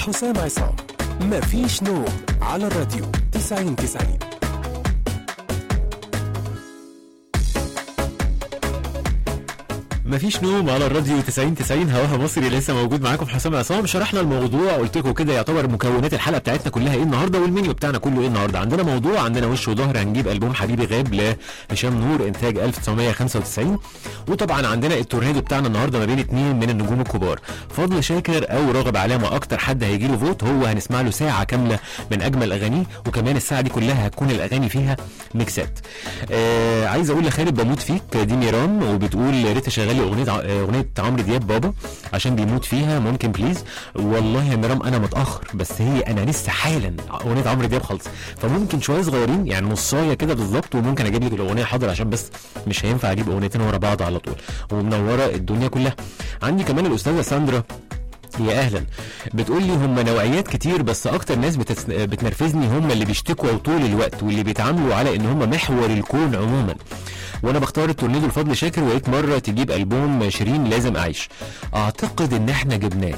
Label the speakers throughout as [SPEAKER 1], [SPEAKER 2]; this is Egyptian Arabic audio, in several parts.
[SPEAKER 1] حسام عصام مفيش نوم على الراديو 90 90
[SPEAKER 2] مفيش نوم على الراديو 90 90 هواها مصري لسه موجود معاكم في حسام عصام شرحنا الموضوع قلت لكم كده يعتبر مكونات الحلقه بتاعتنا كلها ايه النهارده والمنيو بتاعنا كله ايه النهارده عندنا موضوع عندنا وش وظهر هنجيب البوم حبيبي غاب لهشام نور انتاج 1995 وطبعا عندنا التورنيدو بتاعنا النهارده ما بين اتنين من النجوم الكبار فضل شاكر او راغب علامه اكتر حد هيجي له فوت هو هنسمع له ساعه كامله من اجمل اغانيه وكمان الساعه دي كلها هتكون الاغاني فيها ميكسات آه عايز اقول لخالد بموت فيك دي ميرام وبتقول يا ريت شغالي اغنيه ع- اغنيه عمرو دياب بابا عشان بيموت فيها ممكن بليز والله يا ميرام انا متاخر بس هي انا لسه حالا اغنيه عمرو دياب خالص فممكن شويه صغيرين يعني نصايه كده بالظبط وممكن اجيب لك الاغنيه حاضر عشان بس مش هينفع اجيب اغنيتين ورا بعض على طول ومنوره الدنيا كلها عندي كمان الاستاذه ساندرا يا اهلا بتقول لي هم نوعيات كتير بس اكتر ناس بتس... بتنرفزني هم اللي بيشتكوا طول الوقت واللي بيتعاملوا على ان هم محور الكون عموما وانا بختار التورنيدو لفضل شاكر وقيت مره تجيب البوم شيرين لازم اعيش اعتقد ان احنا جبناه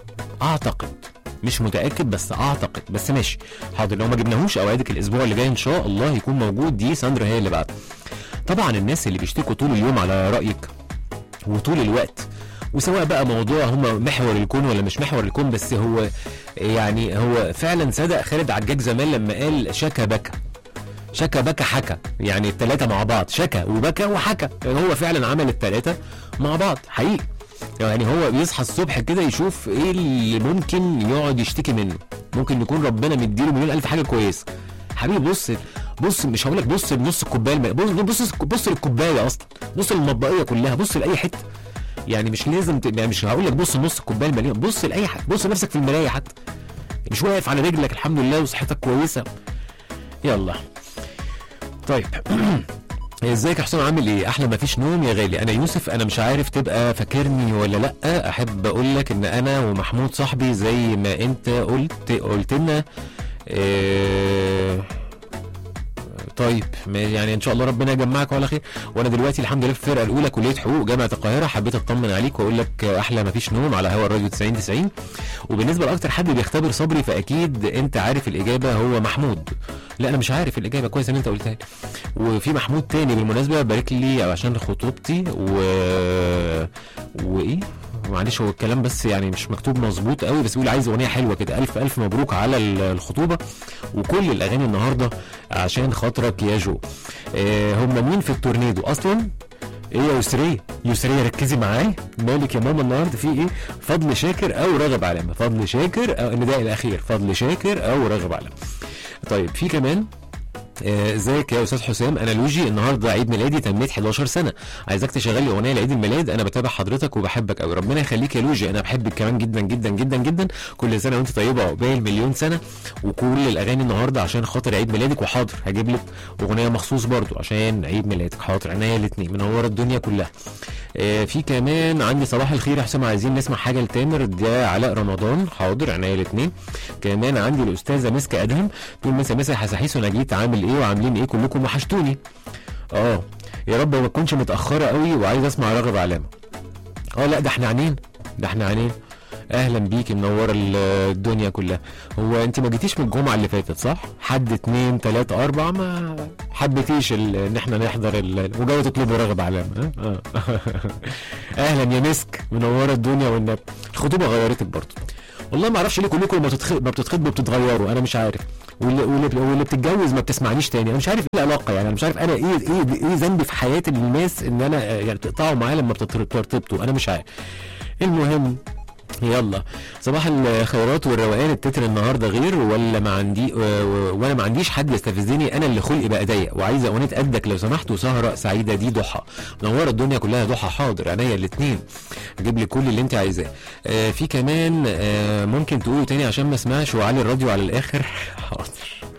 [SPEAKER 2] اعتقد مش متاكد بس اعتقد بس ماشي حاضر لو ما جبناهوش اوعدك الاسبوع اللي جاي ان شاء الله يكون موجود دي ساندرا هي اللي بعد طبعا الناس اللي بيشتكوا طول اليوم على رايك وطول الوقت وسواء بقى موضوع هم محور الكون ولا مش محور الكون بس هو يعني هو فعلا صدق خالد عجاج زمان لما قال شكا بكى شكا بكى حكى يعني التلاتة مع بعض شكا وبكى وحكى يعني هو فعلا عمل التلاتة مع بعض حقيقي يعني هو بيصحى الصبح كده يشوف ايه اللي ممكن يقعد يشتكي منه ممكن يكون ربنا مديله مليون الف حاجه كويسه حبيبي بص بص مش هقول لك بص لنص الكوبايه الم... بص بص بص للكوبايه اصلا بص للمطبقيه كلها بص لاي حته يعني مش لازم ت... يعني مش هقول لك بص لنص الكوبايه المليان بص لاي حاجه بص لنفسك في المرايه حتى مش واقف على رجلك الحمد لله وصحتك كويسه يلا طيب ازيك يا حسام عامل ايه احلى ما فيش نوم يا غالي انا يوسف انا مش عارف تبقى فاكرني ولا لا احب اقول لك ان انا ومحمود صاحبي زي ما انت قلت قلت لنا إيه طيب ما- يعني ان شاء الله ربنا يجمعك على خير وانا دلوقتي الحمد لله في الفرقه الاولى كليه حقوق جامعه القاهره حبيت اطمن عليك واقول لك احلى ما فيش نوم على هوا الراديو 90 90 وبالنسبه لاكتر حد بيختبر صبري فاكيد انت عارف الاجابه هو محمود لا انا مش عارف الاجابه كويس ان انت قلتها لي وفي محمود تاني بالمناسبه بارك لي عشان خطوبتي و وايه معلش هو الكلام بس يعني مش مكتوب مظبوط قوي بس بيقول عايز اغنيه حلوه كده الف الف مبروك على ال- الخطوبه وكل الاغاني النهارده عشان خاطرك يا جو آه هم مين في التورنيدو اصلا ايه يا يسريه يسريه ركزي معايا مالك يا ماما النهارده في ايه فضل شاكر او راغب علامه فضل شاكر او النداء الاخير فضل شاكر او راغب علامه طيب في كمان آه، ازيك يا استاذ حسام انا لوجي النهارده عيد ميلادي تميت 11 سنه عايزك تشغل لي اغنيه لعيد الميلاد انا بتابع حضرتك وبحبك قوي ربنا يخليك يا لوجي انا بحبك كمان جدا جدا جدا جدا كل سنه وانت طيبه عقبال مليون سنه وكل الاغاني النهارده عشان خاطر عيد ميلادك وحاضر هجيب لك اغنيه مخصوص برضو عشان عيد ميلادك حاضر عينيا الاثنين منوره الدنيا كلها آه، في كمان عندي صباح الخير يا حسام عايزين نسمع حاجه لتامر ده علاء رمضان حاضر عينيا الاثنين كمان عندي الاستاذه مسكه ادهم تقول مسا مسا يا حساحيس وانا جيت عامل ايه وعاملين ايه كلكم وحشتوني اه يا رب ما تكونش متاخره قوي وعايز اسمع راغب علامه اه لا ده احنا عنين ده احنا عنين اهلا بيك منوره ال- الدنيا كلها هو انت ما جيتيش من الجمعه اللي فاتت صح حد اتنين تلاته اربعه ما حبيتيش ال- ان احنا نحضر ال- وجايه تطلبوا راغب علامه ها؟ آه. اهلا يا مسك منوره الدنيا والنبي الخطوبه غيرتك برضه والله ما اعرفش ليه كلكم لما بتتخ... ما بتتخطبوا بتتغيروا انا مش عارف واللي, واللي, واللي بتتجوز ما بتسمعنيش تاني انا مش عارف ايه العلاقه يعني انا مش عارف انا ايه ايه ايه ذنبي في حياه الناس ان انا آه، يعني تقطعوا معايا لما بترتبطوا انا مش عارف المهم يلا صباح الخيرات والروقان التتر النهارده غير ولا ما عندي و- و- وانا ما عنديش حد يستفزني انا اللي خلقي بقى ضيق وعايزه اغنيه قدك لو سمحت وسهره سعيده دي ضحى منوره الدنيا كلها ضحى حاضر عينيا الاثنين اجيب لك كل اللي انت عايزاه آه في كمان آه ممكن تقولوا تاني عشان ما اسمعش وعلي الراديو على الاخر حاضر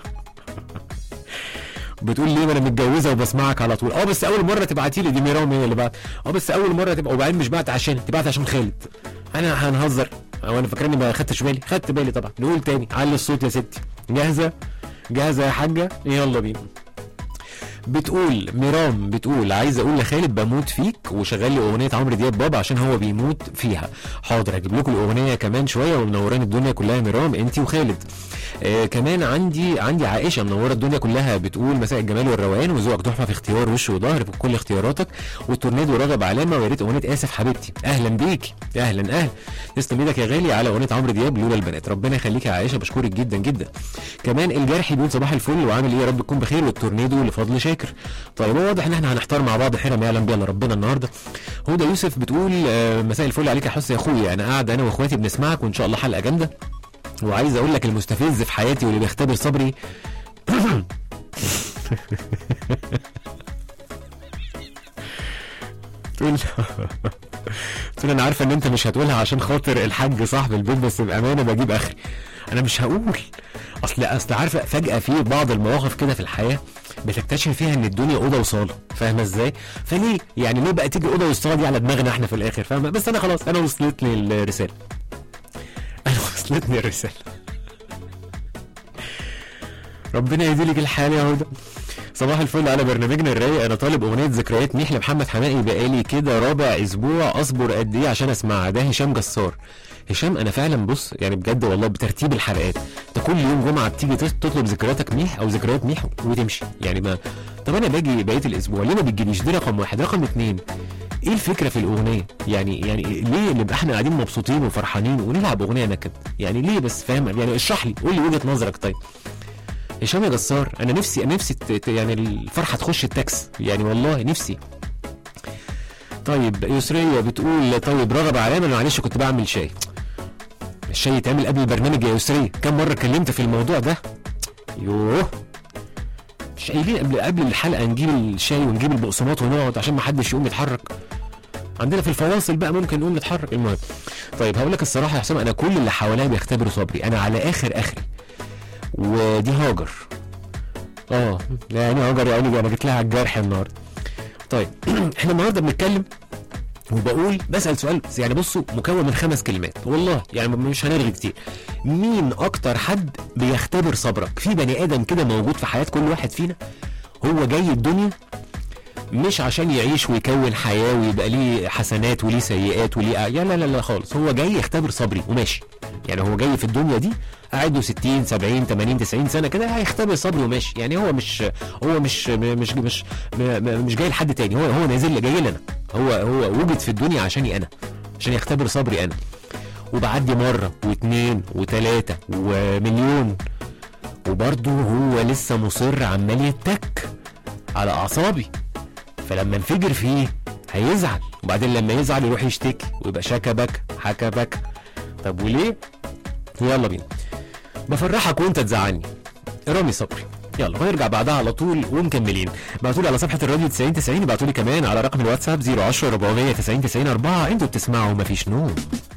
[SPEAKER 2] بتقول ليه ما انا متجوزه وبسمعك على طول اه بس اول مره تبعتي لي دي ميرام هي اللي بعت اه بس اول مره تبقى وبعدين مش بعت عشان تبعت عشان خالد انا هنهزر او انا فاكرني ما خدتش بالي خدت بالي طبعا نقول تاني علي الصوت يا ستي جاهزه جاهزه يا حاجه يلا بينا بتقول ميرام بتقول عايز اقول لخالد بموت فيك وشغل لي اغنيه عمرو دياب بابا عشان هو بيموت فيها حاضر هجيب لكم الاغنيه كمان شويه ومنورين الدنيا كلها يا ميرام انت وخالد آه كمان عندي عندي عائشه منوره الدنيا كلها بتقول مساء الجمال والروقان وذوقك تحفه في اختيار وش وظهر في كل اختياراتك والتورنيدو راغب علامه ويا ريت اغنيه اسف حبيبتي اهلا بيك اهلا اهلا تسلم ايدك يا غالي على اغنيه عمرو دياب لولا البنات ربنا يخليك يا عائشه بشكرك جدا جدا كمان الجرحي بيقول صباح الفل وعامل ايه يا رب تكون بخير والتورنيدو لفضل شاكر طيب هو واضح ان احنا هنحتار مع بعض حيره ما يعلم بيها الا ربنا النهارده هدى يوسف بتقول آه، مساء الفل عليك يا حس يا اخويا انا قاعد انا واخواتي بنسمعك وان شاء الله حلقه جامده وعايز اقول لك المستفز في حياتي واللي بيختبر صبري تقول قلت له انا عارفه ان انت مش هتقولها عشان خاطر الحاج صاحب البيت بس بامانه بجيب اخري انا مش هقول اصل اصل عارفه فجاه في بعض المواقف كده في الحياه بتكتشف فيها ان الدنيا اوضه وصاله فاهمه ازاي فليه يعني ليه بقى تيجي اوضه والصاله دي على دماغنا احنا في الاخر فاهمه بس انا خلاص انا وصلتني الرساله انا وصلتني الرساله ربنا يهديلك الحال يا هدى صباح الفل على برنامجنا الرايق انا طالب اغنيه ذكريات ميح لمحمد حماقي بقالي كده رابع اسبوع اصبر قد ايه عشان اسمعها ده هشام جسار هشام انا فعلا بص يعني بجد والله بترتيب الحلقات انت كل يوم جمعه بتيجي تس- تطلب ذكرياتك ميح او ذكريات ميح وتمشي يعني ما طب انا باجي بقيه الاسبوع ليه ما بتجيليش دي رقم واحد رقم اتنين ايه الفكره في الاغنيه يعني يعني ليه نبقى احنا قاعدين مبسوطين وفرحانين ونلعب اغنيه نكد يعني ليه بس فاهم يعني اشرح لي قول لي وجهه نظرك طيب هشام يا جسار انا نفسي انا نفسي ت- ت- يعني الفرحه تخش التاكس يعني والله نفسي طيب يسرية بتقول طيب رغب علامة أنا معلش كنت بعمل شاي الشاي يتعمل قبل البرنامج يا يسرية كم مرة اتكلمت في الموضوع ده يوه مش قايلين قبل قبل الحلقة نجيب الشاي ونجيب البقسماط ونقعد عشان ما حدش يقوم يتحرك عندنا في الفواصل بقى ممكن نقوم نتحرك المهم طيب هقول لك الصراحة يا حسام أنا كل اللي حواليا بيختبروا صبري أنا على آخر آخري ودي هاجر اه يعني هاجر يا عيني انا جيت لها على الجرح النهارده طيب احنا النهارده بنتكلم وبقول بسال سؤال يعني بصوا مكون من خمس كلمات والله يعني مش هنرغي كتير مين اكتر حد بيختبر صبرك في بني ادم كده موجود في حياه كل واحد فينا هو جاي الدنيا مش عشان يعيش ويكون حياه ويبقى ليه حسنات وليه سيئات وليه يا لا لا لا خالص هو جاي يختبر صبري وماشي يعني هو جاي في الدنيا دي قاعد له 60 70 80 90 سنه كده هيختبر صبري وماشي يعني هو مش هو مش مش مش مش جاي لحد تاني هو هو نازل جاي لي انا هو هو وجد في الدنيا عشاني انا عشان يختبر صبري انا وبعدي مره واثنين وثلاثه ومليون وبرضه هو لسه مصر عمال يتك على اعصابي فلما انفجر فيه هيزعل وبعدين لما يزعل يروح يشتكي ويبقى شكبك حكبك طب وليه يلا بينا بفرحك وانت تزعلني رامي صبري يلا ونرجع بعدها على طول ومكملين ابعتوا لي على صفحه الراديو 90 90 ابعتوا لي كمان على رقم الواتساب 010 490 90 4 انتوا بتسمعوا مفيش نوم